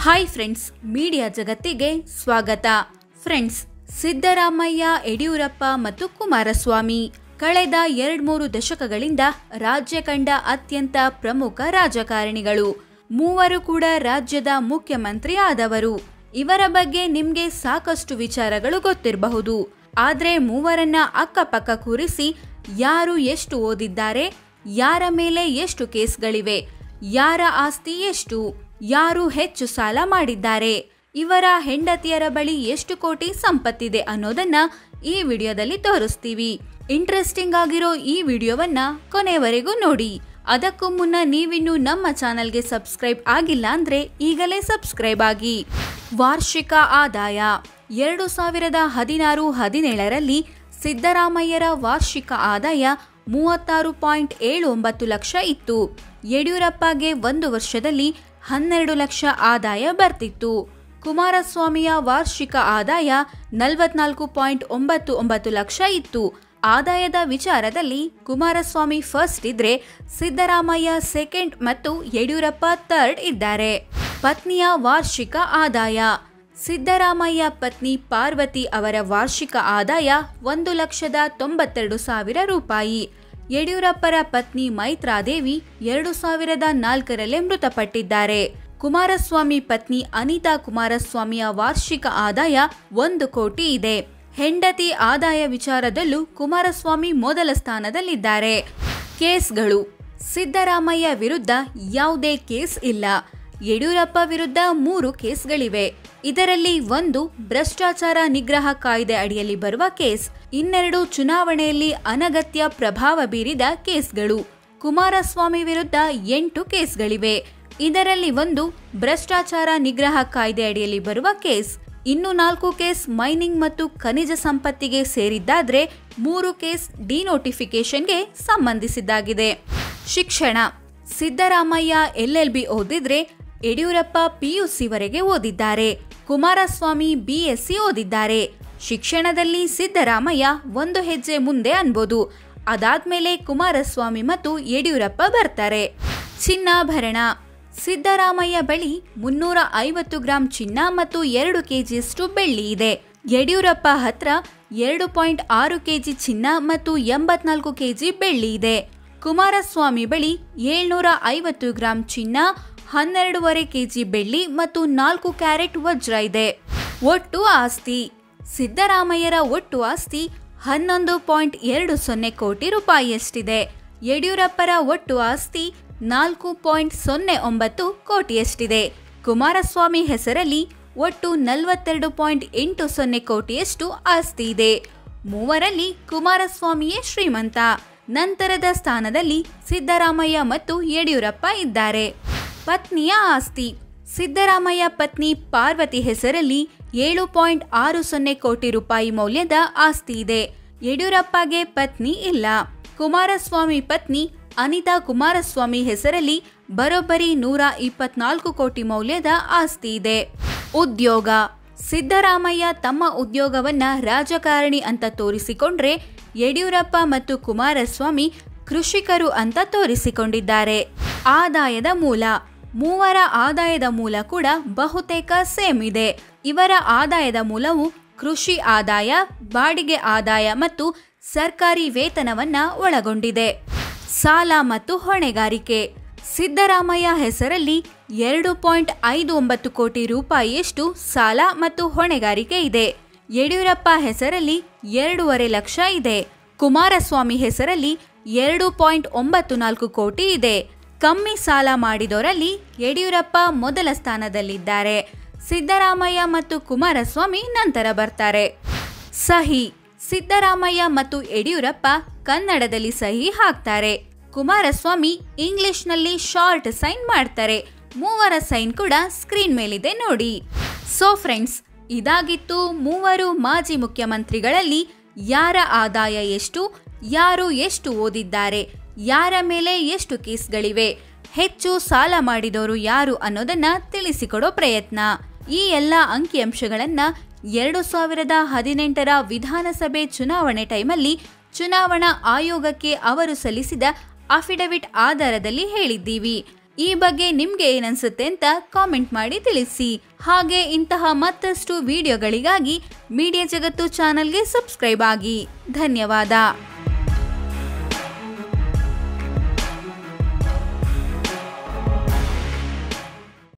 hi friends media ಜಗತ್ತಿಗೆ ಸ್ವಾಗತ friends Siddaramaiah Yediyurappa ಮತ್ತು ಕುಮಾರಸ್ವಾಮಿ ಕಳೆದ ಎರಡ್ಮೂರು ದಶಕಗಳಿಂದ ರಾಜ್ಯ ಕಂಡ ಅತ್ಯಂತ ಪ್ರಮುಖ ರಾಜಕಾರಣಿಗಳು ಮೂವರು ಕೂಡ ರಾಜ್ಯದ ಮುಖ್ಯಮಂತ್ರಿ ಆದವರು ಇವರ ಬಗ್ಗೆ ನಿಮ್ಗೆ ಸಾಕಷ್ಟು ವಿಚಾರಗಳು ಗೊತ್ತಿರಬಹುದು ಆದ್ರೆ ಮೂವರನ್ನ ಅಕ್ಕಪಕ್ಕ ಕೂರಿಸಿ ಯಾರು ಎಷ್ಟು ಓದಿದ್ದಾರೆ ಯಾರ ಮೇಲೆ ಎಷ್ಟು ಕೇಸ್ಗಳಿವೆ ಯಾರ ಆಸ್ತಿ ಎಷ್ಟು ಯಾರು ಹೆಚ್ಚು ಸಾಲ ಮಾಡಿದ್ದಾರೆ ಇವರ ಹೆಂಡತಿಯರ ಬಳಿ ಎಷ್ಟು ಕೋಟಿ ಸಂಪತ್ತಿದೆ ಅನ್ನೋದನ್ನ ಈ ವಿಡಿಯೋದಲ್ಲಿ ತೋರಿಸ್ತೀವಿ ಇಂಟ್ರೆಸ್ಟಿಂಗ್ ಆಗಿರೋ ಈ ವಿಡಿಯೋವನ್ನ ಕೊನೆವರೆಗೂ ನೋಡಿ ಅದಕ್ಕೂ ಮುನ್ನ ನೀವಿನ್ನು ನಮ್ಮ ಚಾನಲ್ಗೆ ಸಬ್ಸ್ಕ್ರೈಬ್ ಆಗಿಲ್ಲ ಅಂದ್ರೆ ಈಗಲೇ ಸಬ್ಸ್ಕ್ರೈಬ್ ಆಗಿ ವಾರ್ಷಿಕ ಆದಾಯ ಎರಡು ಸಾವಿರದ ಹದಿನಾರು ಹದಿನೇಳರಲ್ಲಿ ಸಿದ್ದರಾಮಯ್ಯರ ವಾರ್ಷಿಕ ಆದಾಯ ಮೂವತ್ತಾರು ಪಾಯಿಂಟ್ ಏಳು ಒಂಬತ್ತು ಲಕ್ಷ ಇತ್ತು ಯಡಿಯೂರಪ್ಪಗೆ ಒಂದು ವರ್ಷದಲ್ಲಿ ಹನ್ನೆರಡು ಲಕ್ಷ ಆದಾಯ ಬರ್ತಿತ್ತು ಕುಮಾರಸ್ವಾಮಿಯ ವಾರ್ಷಿಕ ಆದಾಯ ನಲವತ್ನಾಲ್ಕು ಪಾಯಿಂಟ್ ಒಂಬತ್ತು ಒಂಬತ್ತು ಲಕ್ಷ ಇತ್ತು ಆದಾಯದ ವಿಚಾರದಲ್ಲಿ ಕುಮಾರಸ್ವಾಮಿ ಫಸ್ಟ್ ಇದ್ರೆ ಸಿದ್ದರಾಮಯ್ಯ ಸೆಕೆಂಡ್ ಮತ್ತು ಯಡಿಯೂರಪ್ಪ ಥರ್ಡ್ ಇದ್ದಾರೆ ಪತ್ನಿಯ ವಾರ್ಷಿಕ ಆದಾಯ ಸಿದ್ದರಾಮಯ್ಯ ಪತ್ನಿ ಪಾರ್ವತಿ ಅವರ ವಾರ್ಷಿಕ ಆದಾಯ ಒಂದು ಲಕ್ಷದ ತೊಂಬತ್ತೆರಡು ಸಾವಿರ ರೂಪಾಯಿ ಯಡಿಯೂರಪ್ಪರ ಪತ್ನಿ ಮೈತ್ರಾದೇವಿ ಎರಡು ಸಾವಿರದ ನಾಲ್ಕರಲ್ಲೇ ಮೃತಪಟ್ಟಿದ್ದಾರೆ ಕುಮಾರಸ್ವಾಮಿ ಪತ್ನಿ ಅನಿತಾ ಕುಮಾರಸ್ವಾಮಿಯ ವಾರ್ಷಿಕ ಆದಾಯ ಒಂದು ಕೋಟಿ ಇದೆ ಹೆಂಡತಿ ಆದಾಯ ವಿಚಾರದಲ್ಲೂ ಕುಮಾರಸ್ವಾಮಿ ಮೊದಲ ಸ್ಥಾನದಲ್ಲಿದ್ದಾರೆ ಕೇಸ್ಗಳು ಸಿದ್ದರಾಮಯ್ಯ ವಿರುದ್ಧ ಯಾವುದೇ ಕೇಸ್ ಇಲ್ಲ ಯಡಿಯೂರಪ್ಪ ವಿರುದ್ಧ ಮೂರು ಕೇಸ್ಗಳಿವೆ ಇದರಲ್ಲಿ ಒಂದು ಭ್ರಷ್ಟಾಚಾರ ನಿಗ್ರಹ ಕಾಯ್ದೆ ಅಡಿಯಲ್ಲಿ ಬರುವ ಕೇಸ್ ಇನ್ನೆರಡು ಚುನಾವಣೆಯಲ್ಲಿ ಅನಗತ್ಯ ಪ್ರಭಾವ ಬೀರಿದ ಕೇಸ್ಗಳು ಕುಮಾರಸ್ವಾಮಿ ವಿರುದ್ಧ ಎಂಟು ಕೇಸ್ಗಳಿವೆ ಇದರಲ್ಲಿ ಒಂದು ಭ್ರಷ್ಟಾಚಾರ ನಿಗ್ರಹ ಕಾಯ್ದೆ ಅಡಿಯಲ್ಲಿ ಬರುವ ಕೇಸ್ ಇನ್ನು ನಾಲ್ಕು ಕೇಸ್ ಮೈನಿಂಗ್ ಮತ್ತು ಖನಿಜ ಸಂಪತ್ತಿಗೆ ಸೇರಿದ್ದಾದ್ರೆ ಮೂರು ಕೇಸ್ ಡಿನೋಟಿಫಿಕೇಶನ್ಗೆ ಸಂಬಂಧಿಸಿದ್ದಾಗಿದೆ ಶಿಕ್ಷಣ ಸಿದ್ದರಾಮಯ್ಯ ಎಲ್ಎಲ್ಬಿ ಓದಿದ್ರೆ ಯಡಿಯೂರಪ್ಪ ಪಿಯುಸಿವರೆಗೆ ಓದಿದ್ದಾರೆ ಕುಮಾರಸ್ವಾಮಿ ಬಿಎಸ್ಸಿ ಓದಿದ್ದಾರೆ ಶಿಕ್ಷಣದಲ್ಲಿ ಸಿದ್ದರಾಮಯ್ಯ ಒಂದು ಹೆಜ್ಜೆ ಮುಂದೆ ಅನ್ಬೋದು ಅದಾದ್ಮೇಲೆ ಕುಮಾರಸ್ವಾಮಿ ಮತ್ತು ಯಡಿಯೂರಪ್ಪ ಬರ್ತಾರೆ ಚಿನ್ನಾಭರಣ ಸಿದ್ದರಾಮಯ್ಯ ಬಳಿ ಮುನ್ನೂರ ಐವತ್ತು ಗ್ರಾಂ ಚಿನ್ನ ಮತ್ತು ಎರಡು ಕೆಜಿಯಷ್ಟು ಬೆಳ್ಳಿ ಇದೆ ಯಡಿಯೂರಪ್ಪ ಹತ್ರ ಎರಡು ಪಾಯಿಂಟ್ ಆರು ಕೆಜಿ ಚಿನ್ನ ಮತ್ತು ಎಂಬತ್ನಾಲ್ಕು ಕೆಜಿ ಬೆಳ್ಳಿ ಇದೆ ಕುಮಾರಸ್ವಾಮಿ ಬಳಿ ಏಳ್ನೂರ ಐವತ್ತು ಗ್ರಾಂ ಚಿನ್ನ ಹನ್ನೆರಡೂವರೆ ಕೆಜಿ ಬೆಳ್ಳಿ ಮತ್ತು ನಾಲ್ಕು ಕ್ಯಾರೆಟ್ ವಜ್ರ ಇದೆ ಒಟ್ಟು ಆಸ್ತಿ ಸಿದ್ದರಾಮಯ್ಯರ ಒಟ್ಟು ಆಸ್ತಿ ಹನ್ನೊಂದು ಪಾಯಿಂಟ್ ಎರಡು ಸೊನ್ನೆ ಕೋಟಿ ರೂಪಾಯಿಯಷ್ಟಿದೆ ಯಡಿಯೂರಪ್ಪರ ಒಟ್ಟು ಆಸ್ತಿ ನಾಲ್ಕು ಪಾಯಿಂಟ್ ಸೊನ್ನೆ ಒಂಬತ್ತು ಕೋಟಿಯಷ್ಟಿದೆ ಕುಮಾರಸ್ವಾಮಿ ಹೆಸರಲ್ಲಿ ಒಟ್ಟು ನಲವತ್ತೆರಡು ಪಾಯಿಂಟ್ ಎಂಟು ಸೊನ್ನೆ ಕೋಟಿಯಷ್ಟು ಆಸ್ತಿ ಇದೆ ಮೂವರಲ್ಲಿ ಕುಮಾರಸ್ವಾಮಿಯೇ ಶ್ರೀಮಂತ ನಂತರದ ಸ್ಥಾನದಲ್ಲಿ ಸಿದ್ದರಾಮಯ್ಯ ಮತ್ತು ಯಡಿಯೂರಪ್ಪ ಇದ್ದಾರೆ ಪತ್ನಿಯ ಆಸ್ತಿ ಸಿದ್ದರಾಮಯ್ಯ ಪತ್ನಿ ಪಾರ್ವತಿ ಹೆಸರಲ್ಲಿ ಏಳು ಪಾಯಿಂಟ್ ಆರು ಸೊನ್ನೆ ಕೋಟಿ ರೂಪಾಯಿ ಮೌಲ್ಯದ ಆಸ್ತಿ ಇದೆ ಯಡಿಯೂರಪ್ಪಗೆ ಪತ್ನಿ ಇಲ್ಲ ಕುಮಾರಸ್ವಾಮಿ ಪತ್ನಿ ಅನಿತಾ ಕುಮಾರಸ್ವಾಮಿ ಹೆಸರಲ್ಲಿ ಬರೋಬ್ಬರಿ ನೂರ ಇಪ್ಪತ್ನಾಲ್ಕು ಕೋಟಿ ಮೌಲ್ಯದ ಆಸ್ತಿ ಇದೆ ಉದ್ಯೋಗ ಸಿದ್ದರಾಮಯ್ಯ ತಮ್ಮ ಉದ್ಯೋಗವನ್ನ ರಾಜಕಾರಣಿ ಅಂತ ತೋರಿಸಿಕೊಂಡ್ರೆ ಯಡಿಯೂರಪ್ಪ ಮತ್ತು ಕುಮಾರಸ್ವಾಮಿ ಕೃಷಿಕರು ಅಂತ ತೋರಿಸಿಕೊಂಡಿದ್ದಾರೆ ಆದಾಯದ ಮೂಲ ಮೂವರ ಆದಾಯದ ಮೂಲ ಕೂಡ ಬಹುತೇಕ ಸೇಮ್ ಇದೆ ಇವರ ಆದಾಯದ ಮೂಲವು ಕೃಷಿ ಆದಾಯ ಬಾಡಿಗೆ ಆದಾಯ ಮತ್ತು ಸರ್ಕಾರಿ ವೇತನವನ್ನ ಒಳಗೊಂಡಿದೆ ಸಾಲ ಮತ್ತು ಹೊಣೆಗಾರಿಕೆ ಸಿದ್ದರಾಮಯ್ಯ ಹೆಸರಲ್ಲಿ ಎರಡು ಪಾಯಿಂಟ್ ಐದು ಒಂಬತ್ತು ಕೋಟಿ ರೂಪಾಯಿಯಷ್ಟು ಸಾಲ ಮತ್ತು ಹೊಣೆಗಾರಿಕೆ ಇದೆ ಯಡಿಯೂರಪ್ಪ ಹೆಸರಲ್ಲಿ ಎರಡೂವರೆ ಲಕ್ಷ ಇದೆ ಕುಮಾರಸ್ವಾಮಿ ಹೆಸರಲ್ಲಿ ಎರಡು ಪಾಯಿಂಟ್ ಒಂಬತ್ತು ನಾಲ್ಕು ಕೋಟಿ ಇದೆ ಕಮ್ಮಿ ಸಾಲ ಮಾಡಿದವರಲ್ಲಿ ಯಡಿಯೂರಪ್ಪ ಮೊದಲ ಸ್ಥಾನದಲ್ಲಿದ್ದಾರೆ ಸಿದ್ದರಾಮಯ್ಯ ಮತ್ತು ಕುಮಾರಸ್ವಾಮಿ ನಂತರ ಬರ್ತಾರೆ ಸಹಿ ಸಿದ್ದರಾಮಯ್ಯ ಮತ್ತು ಯಡಿಯೂರಪ್ಪ ಕನ್ನಡದಲ್ಲಿ ಸಹಿ ಹಾಕ್ತಾರೆ ಕುಮಾರಸ್ವಾಮಿ ಇಂಗ್ಲಿಷ್ನಲ್ಲಿ ಶಾರ್ಟ್ ಸೈನ್ ಮಾಡ್ತಾರೆ ಮೂವರ ಸೈನ್ ಕೂಡ ಸ್ಕ್ರೀನ್ ಮೇಲಿದೆ ನೋಡಿ ಸೊ ಫ್ರೆಂಡ್ಸ್ ಇದಾಗಿತ್ತು ಮೂವರು ಮಾಜಿ ಮುಖ್ಯಮಂತ್ರಿಗಳಲ್ಲಿ ಯಾರ ಆದಾಯ ಎಷ್ಟು ಯಾರು ಎಷ್ಟು ಓದಿದ್ದಾರೆ ಯಾರ ಮೇಲೆ ಎಷ್ಟು ಕೇಸ್ಗಳಿವೆ ಹೆಚ್ಚು ಸಾಲ ಮಾಡಿದವರು ಯಾರು ಅನ್ನೋದನ್ನ ತಿಳಿಸಿಕೊಡೋ ಪ್ರಯತ್ನ ಈ ಎಲ್ಲ ಅಂಕಿಅಂಶಗಳನ್ನ ಎರಡು ಸಾವಿರದ ಹದಿನೆಂಟರ ವಿಧಾನಸಭೆ ಚುನಾವಣೆ ಟೈಮಲ್ಲಿ ಚುನಾವಣಾ ಆಯೋಗಕ್ಕೆ ಅವರು ಸಲ್ಲಿಸಿದ ಅಫಿಡವಿಟ್ ಆಧಾರದಲ್ಲಿ ಹೇಳಿದ್ದೀವಿ ಈ ಬಗ್ಗೆ ನಿಮ್ಗೆ ಏನನ್ಸುತ್ತೆ ಅಂತ ಕಾಮೆಂಟ್ ಮಾಡಿ ತಿಳಿಸಿ ಹಾಗೆ ಇಂತಹ ಮತ್ತಷ್ಟು ವಿಡಿಯೋಗಳಿಗಾಗಿ ಮೀಡಿಯಾ ಜಗತ್ತು ಚಾನಲ್ಗೆ ಸಬ್ಸ್ಕ್ರೈಬ್ ಆಗಿ ಧನ್ಯವಾದ